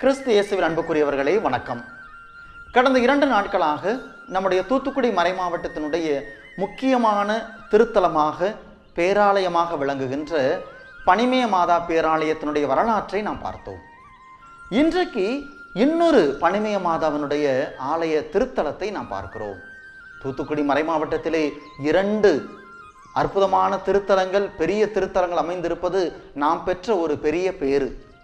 கிறிஸ்து இயேசுவில் அன்புக்குரியவர்களே வணக்கம் கடந்த இரண்டு நாட்களாக நம்முடைய தூத்துக்குடி மறைமாவட்டத்தினுடைய முக்கியமான திருத்தலமாக பேராலயமாக விளங்குகின்ற பனிமய மாதா பேராலயத்தினுடைய வரலாற்றை நாம் பார்த்தோம் இன்றைக்கு இன்னொரு பனிமய மாதாவினுடைய ஆலய திருத்தலத்தை நாம் பார்க்கிறோம் தூத்துக்குடி மறைமாவட்டத்திலே இரண்டு அற்புதமான திருத்தலங்கள் பெரிய திருத்தலங்கள் அமைந்திருப்பது நாம் பெற்ற ஒரு பெரிய பேறு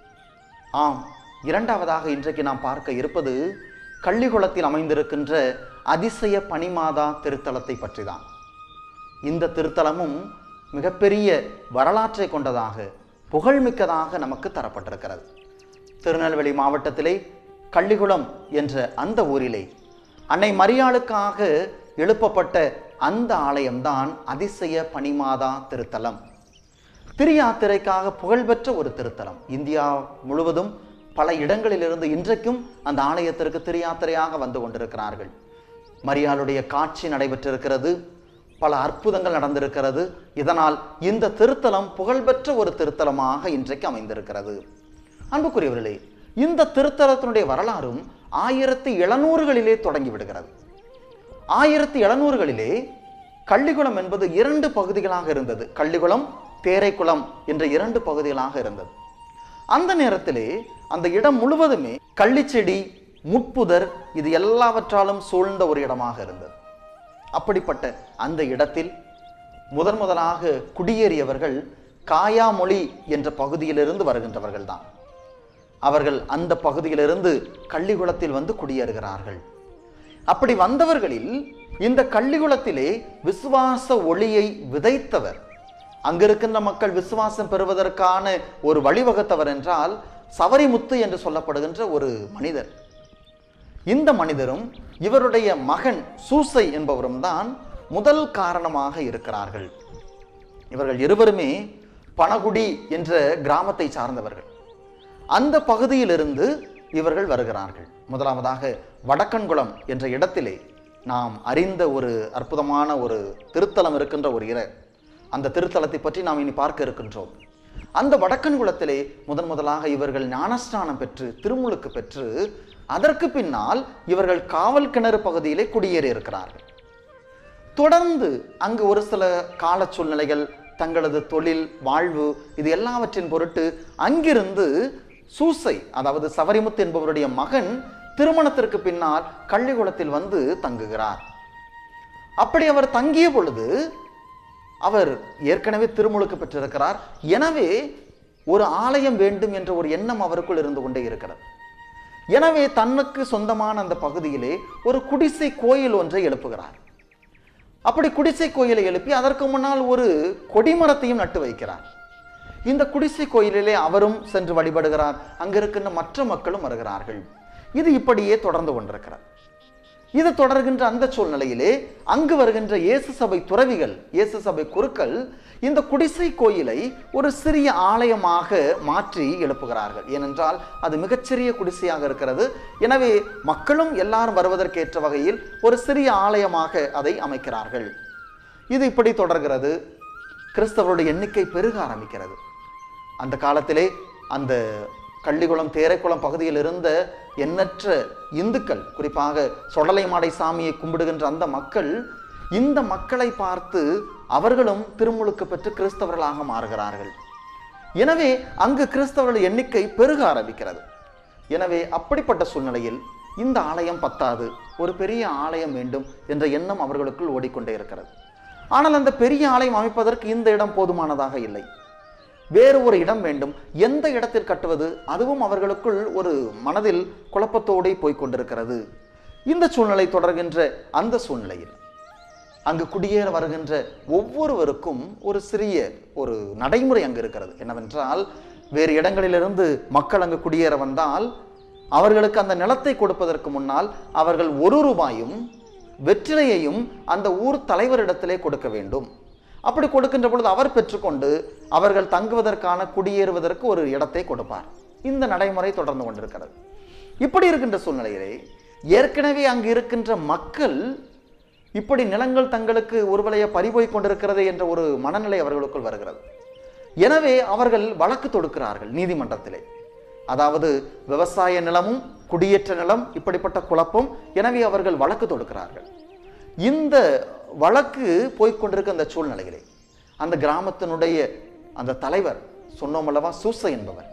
ஆம் இரண்டாவதாக இன்றைக்கு நாம் பார்க்க இருப்பது கள்ளிகுளத்தில் அமைந்திருக்கின்ற அதிசய பனிமாதா திருத்தலத்தை பற்றிதான் இந்த திருத்தலமும் மிகப்பெரிய வரலாற்றை கொண்டதாக புகழ்மிக்கதாக நமக்கு தரப்பட்டிருக்கிறது திருநெல்வேலி மாவட்டத்திலே கள்ளிகுளம் என்ற அந்த ஊரிலே அன்னை மரியாளுக்காக எழுப்பப்பட்ட அந்த ஆலயம்தான் அதிசய பனிமாதா திருத்தலம் திருயாத்திரைக்காக புகழ்பெற்ற ஒரு திருத்தலம் இந்தியா முழுவதும் பல இடங்களிலிருந்து இன்றைக்கும் அந்த ஆலயத்திற்கு திருயாத்திரையாக வந்து கொண்டிருக்கிறார்கள் மரியாளுடைய காட்சி நடைபெற்றிருக்கிறது பல அற்புதங்கள் நடந்திருக்கிறது இதனால் இந்த திருத்தலம் புகழ்பெற்ற ஒரு திருத்தலமாக இன்றைக்கு அமைந்திருக்கிறது அன்புக்குரியவர்களே இந்த திருத்தலத்தினுடைய வரலாறும் ஆயிரத்தி எழுநூறுகளிலே தொடங்கி விடுகிறது ஆயிரத்தி எழுநூறுகளிலே கள்ளிகுளம் என்பது இரண்டு பகுதிகளாக இருந்தது கள்ளிகுளம் தேரைக்குளம் என்ற இரண்டு பகுதிகளாக இருந்தது அந்த நேரத்திலே அந்த இடம் முழுவதுமே கள்ளிச்செடி முட்புதர் இது எல்லாவற்றாலும் சூழ்ந்த ஒரு இடமாக இருந்தது அப்படிப்பட்ட அந்த இடத்தில் முதன் முதலாக குடியேறியவர்கள் காயாமொழி என்ற பகுதியிலிருந்து வருகின்றவர்கள் தான் அவர்கள் அந்த பகுதியிலிருந்து கள்ளிகுளத்தில் வந்து குடியேறுகிறார்கள் அப்படி வந்தவர்களில் இந்த கள்ளிகுளத்திலே விசுவாச ஒளியை விதைத்தவர் அங்கிருக்கின்ற மக்கள் விசுவாசம் பெறுவதற்கான ஒரு வழிவகுத்தவர் என்றால் சவரிமுத்து என்று சொல்லப்படுகின்ற ஒரு மனிதர் இந்த மனிதரும் இவருடைய மகன் சூசை என்பவரும் தான் முதல் காரணமாக இருக்கிறார்கள் இவர்கள் இருவருமே பனகுடி என்ற கிராமத்தை சார்ந்தவர்கள் அந்த பகுதியிலிருந்து இவர்கள் வருகிறார்கள் முதலாவதாக வடக்கன்குளம் என்ற இடத்திலே நாம் அறிந்த ஒரு அற்புதமான ஒரு திருத்தலம் இருக்கின்ற ஒரு இர அந்த திருத்தலத்தை பற்றி நாம் இனி பார்க்க இருக்கின்றோம் அந்த வடக்கன்குளத்திலே முதன் முதலாக இவர்கள் ஞானஸ்நானம் பெற்று திருமுழுக்கு பெற்று அதற்கு பின்னால் இவர்கள் காவல் கிணறு பகுதியிலே குடியேறி இருக்கிறார்கள் தொடர்ந்து அங்கு ஒரு சில கால சூழ்நிலைகள் தங்களது தொழில் வாழ்வு இது எல்லாவற்றின் பொருட்டு அங்கிருந்து சூசை அதாவது சவரிமுத்து என்பவருடைய மகன் திருமணத்திற்கு பின்னால் கள்ளிகுளத்தில் வந்து தங்குகிறார் அப்படி அவர் தங்கிய பொழுது அவர் ஏற்கனவே திருமுழுக்கு பெற்றிருக்கிறார் எனவே ஒரு ஆலயம் வேண்டும் என்ற ஒரு எண்ணம் அவருக்குள் இருந்து கொண்டே இருக்கிறது எனவே தன்னுக்கு சொந்தமான அந்த பகுதியிலே ஒரு குடிசை கோயில் ஒன்றை எழுப்புகிறார் அப்படி குடிசை கோயிலை எழுப்பி அதற்கு முன்னால் ஒரு கொடிமரத்தையும் நட்டு வைக்கிறார் இந்த குடிசை கோயிலிலே அவரும் சென்று வழிபடுகிறார் அங்கிருக்கின்ற மற்ற மக்களும் வருகிறார்கள் இது இப்படியே தொடர்ந்து கொண்டிருக்கிறார் இது தொடர்கின்ற அந்த சூழ்நிலையிலே அங்கு வருகின்ற இயேசு சபை துறவிகள் இயேசு சபை குருக்கள் இந்த குடிசை கோயிலை ஒரு சிறிய ஆலயமாக மாற்றி எழுப்புகிறார்கள் ஏனென்றால் அது மிகச்சிறிய குடிசையாக இருக்கிறது எனவே மக்களும் எல்லாரும் வருவதற்கேற்ற வகையில் ஒரு சிறிய ஆலயமாக அதை அமைக்கிறார்கள் இது இப்படி தொடர்கிறது கிறிஸ்தவருடைய எண்ணிக்கை பெருக ஆரம்பிக்கிறது அந்த காலத்திலே அந்த கள்ளிக்குளம் தேரைக்குளம் பகுதியில் இருந்த எண்ணற்ற இந்துக்கள் குறிப்பாக சொடலை மாடை சாமியை கும்பிடுகின்ற அந்த மக்கள் இந்த மக்களை பார்த்து அவர்களும் திருமுழுக்கு பெற்று கிறிஸ்தவர்களாக மாறுகிறார்கள் எனவே அங்கு கிறிஸ்தவர்கள் எண்ணிக்கை பெருக ஆரம்பிக்கிறது எனவே அப்படிப்பட்ட சூழ்நிலையில் இந்த ஆலயம் பத்தாது ஒரு பெரிய ஆலயம் வேண்டும் என்ற எண்ணம் அவர்களுக்குள் ஓடிக்கொண்டே இருக்கிறது ஆனால் அந்த பெரிய ஆலயம் அமைப்பதற்கு இந்த இடம் போதுமானதாக இல்லை வேறு ஒரு இடம் வேண்டும் எந்த இடத்தில் கட்டுவது அதுவும் அவர்களுக்குள் ஒரு மனதில் குழப்பத்தோடே போய்க் கொண்டிருக்கிறது இந்த சூழ்நிலை தொடர்கின்ற அந்த சூழ்நிலையில் அங்கு குடியேற வருகின்ற ஒவ்வொருவருக்கும் ஒரு சிறிய ஒரு நடைமுறை அங்கு இருக்கிறது என்னவென்றால் வேறு இடங்களிலிருந்து மக்கள் அங்கு குடியேற வந்தால் அவர்களுக்கு அந்த நிலத்தை கொடுப்பதற்கு முன்னால் அவர்கள் ஒரு ரூபாயும் வெற்றிலையையும் அந்த ஊர் தலைவரிடத்திலே கொடுக்க வேண்டும் அப்படி கொடுக்கின்ற பொழுது அவர் பெற்றுக்கொண்டு அவர்கள் தங்குவதற்கான குடியேறுவதற்கு ஒரு இடத்தை கொடுப்பார் இந்த நடைமுறை தொடர்ந்து கொண்டிருக்கிறது இப்படி இருக்கின்ற சூழ்நிலையிலே ஏற்கனவே அங்கு இருக்கின்ற மக்கள் இப்படி நிலங்கள் தங்களுக்கு ஒருவலைய பறிபோய் கொண்டிருக்கிறது என்ற ஒரு மனநிலை அவர்களுக்குள் வருகிறது எனவே அவர்கள் வழக்கு தொடுக்கிறார்கள் நீதிமன்றத்திலே அதாவது விவசாய நிலமும் குடியேற்ற நிலம் இப்படிப்பட்ட குழப்பம் எனவே அவர்கள் வழக்கு தொடுக்கிறார்கள் இந்த வழக்கு போய்க்கொண்டிருக்க அந்த சூழ்நிலையிலே அந்த கிராமத்தினுடைய அந்த தலைவர் சொன்னோம் அல்லவா சூசை என்பவர்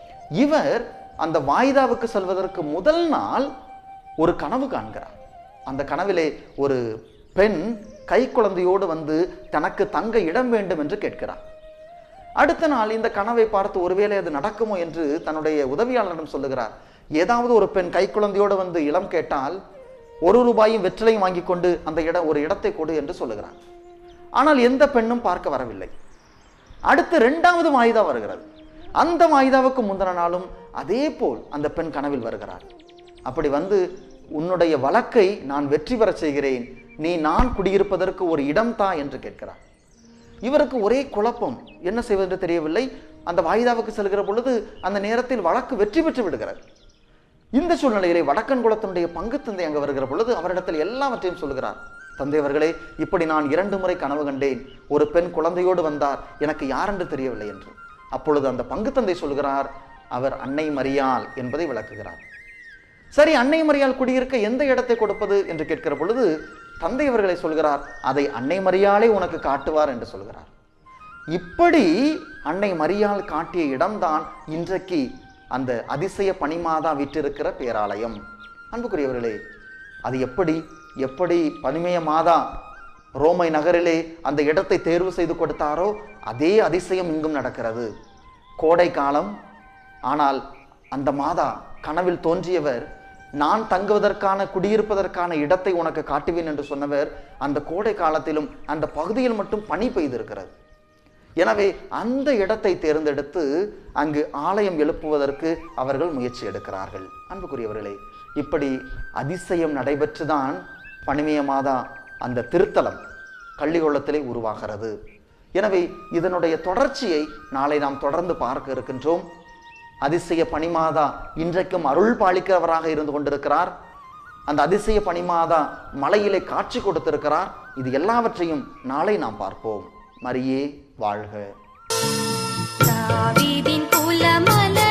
இவர் அந்த வாய்தாவுக்கு செல்வதற்கு முதல் நாள் ஒரு கனவு காண்கிறார் அந்த கனவிலே ஒரு பெண் கை குழந்தையோடு வந்து தனக்கு தங்க இடம் வேண்டும் என்று கேட்கிறார் அடுத்த நாள் இந்த கனவை பார்த்து ஒருவேளை அது நடக்குமோ என்று தன்னுடைய உதவியாளரிடம் சொல்லுகிறார் ஏதாவது ஒரு பெண் கை குழந்தையோடு வந்து இடம் கேட்டால் ஒரு ரூபாயும் வெற்றிலையும் வாங்கி கொண்டு அந்த இடம் ஒரு இடத்தை கொடு என்று சொல்லுகிறார் ஆனால் எந்த பெண்ணும் பார்க்க வரவில்லை அடுத்து இரண்டாவது வாய்தா வருகிறது அந்த வாய்தாவுக்கு முந்தின நாளும் அதே போல் அந்த பெண் கனவில் வருகிறார் அப்படி வந்து உன்னுடைய வழக்கை நான் வெற்றி பெறச் செய்கிறேன் நீ நான் குடியிருப்பதற்கு ஒரு இடம் தா என்று கேட்கிறார் இவருக்கு ஒரே குழப்பம் என்ன செய்வதென்று தெரியவில்லை அந்த வாய்தாவுக்கு செல்கிற பொழுது அந்த நேரத்தில் வழக்கு வெற்றி பெற்று விடுகிறது இந்த சூழ்நிலையிலே வடக்கன் குலத்தினுடைய பங்கு தந்தை அங்கு வருகிற பொழுது அவரிடத்தில் எல்லாவற்றையும் சொல்கிறார் தந்தை அவர்களே இப்படி நான் இரண்டு முறை கனவு கண்டேன் ஒரு பெண் குழந்தையோடு வந்தார் எனக்கு யாரென்று தெரியவில்லை என்று அப்பொழுது அந்த பங்கு தந்தை சொல்கிறார் அவர் அன்னை மரியாள் என்பதை விளக்குகிறார் சரி அன்னை மரியாள் குடியிருக்க எந்த இடத்தை கொடுப்பது என்று கேட்கிற பொழுது தந்தை அவர்களை சொல்கிறார் அதை அன்னை மரியாளே உனக்கு காட்டுவார் என்று சொல்கிறார் இப்படி அன்னை மரியாள் காட்டிய இடம்தான் இன்றைக்கு அந்த அதிசய பனிமாதா விற்றிருக்கிற பேராலயம் அன்புக்குரியவர்களே அது எப்படி எப்படி பனிமய மாதா ரோமை நகரிலே அந்த இடத்தை தேர்வு செய்து கொடுத்தாரோ அதே அதிசயம் இங்கும் நடக்கிறது கோடை காலம் ஆனால் அந்த மாதா கனவில் தோன்றியவர் நான் தங்குவதற்கான குடியிருப்பதற்கான இடத்தை உனக்கு காட்டுவேன் என்று சொன்னவர் அந்த கோடை காலத்திலும் அந்த பகுதியில் மட்டும் பனி பெய்திருக்கிறது எனவே அந்த இடத்தை தேர்ந்தெடுத்து அங்கு ஆலயம் எழுப்புவதற்கு அவர்கள் முயற்சி எடுக்கிறார்கள் அன்புக்குரியவர்களே இப்படி அதிசயம் நடைபெற்றுதான் பனிமய மாதா அந்த திருத்தலம் கள்ளிகொள்ளத்திலே உருவாகிறது எனவே இதனுடைய தொடர்ச்சியை நாளை நாம் தொடர்ந்து பார்க்க இருக்கின்றோம் அதிசய பனிமாதா இன்றைக்கும் அருள் பாலிக்கிறவராக இருந்து கொண்டிருக்கிறார் அந்த அதிசய பனிமாதா மலையிலே காட்சி கொடுத்திருக்கிறார் இது எல்லாவற்றையும் நாளை நாம் பார்ப்போம் மரியே வாழ்க தாவீதின் குலமலர்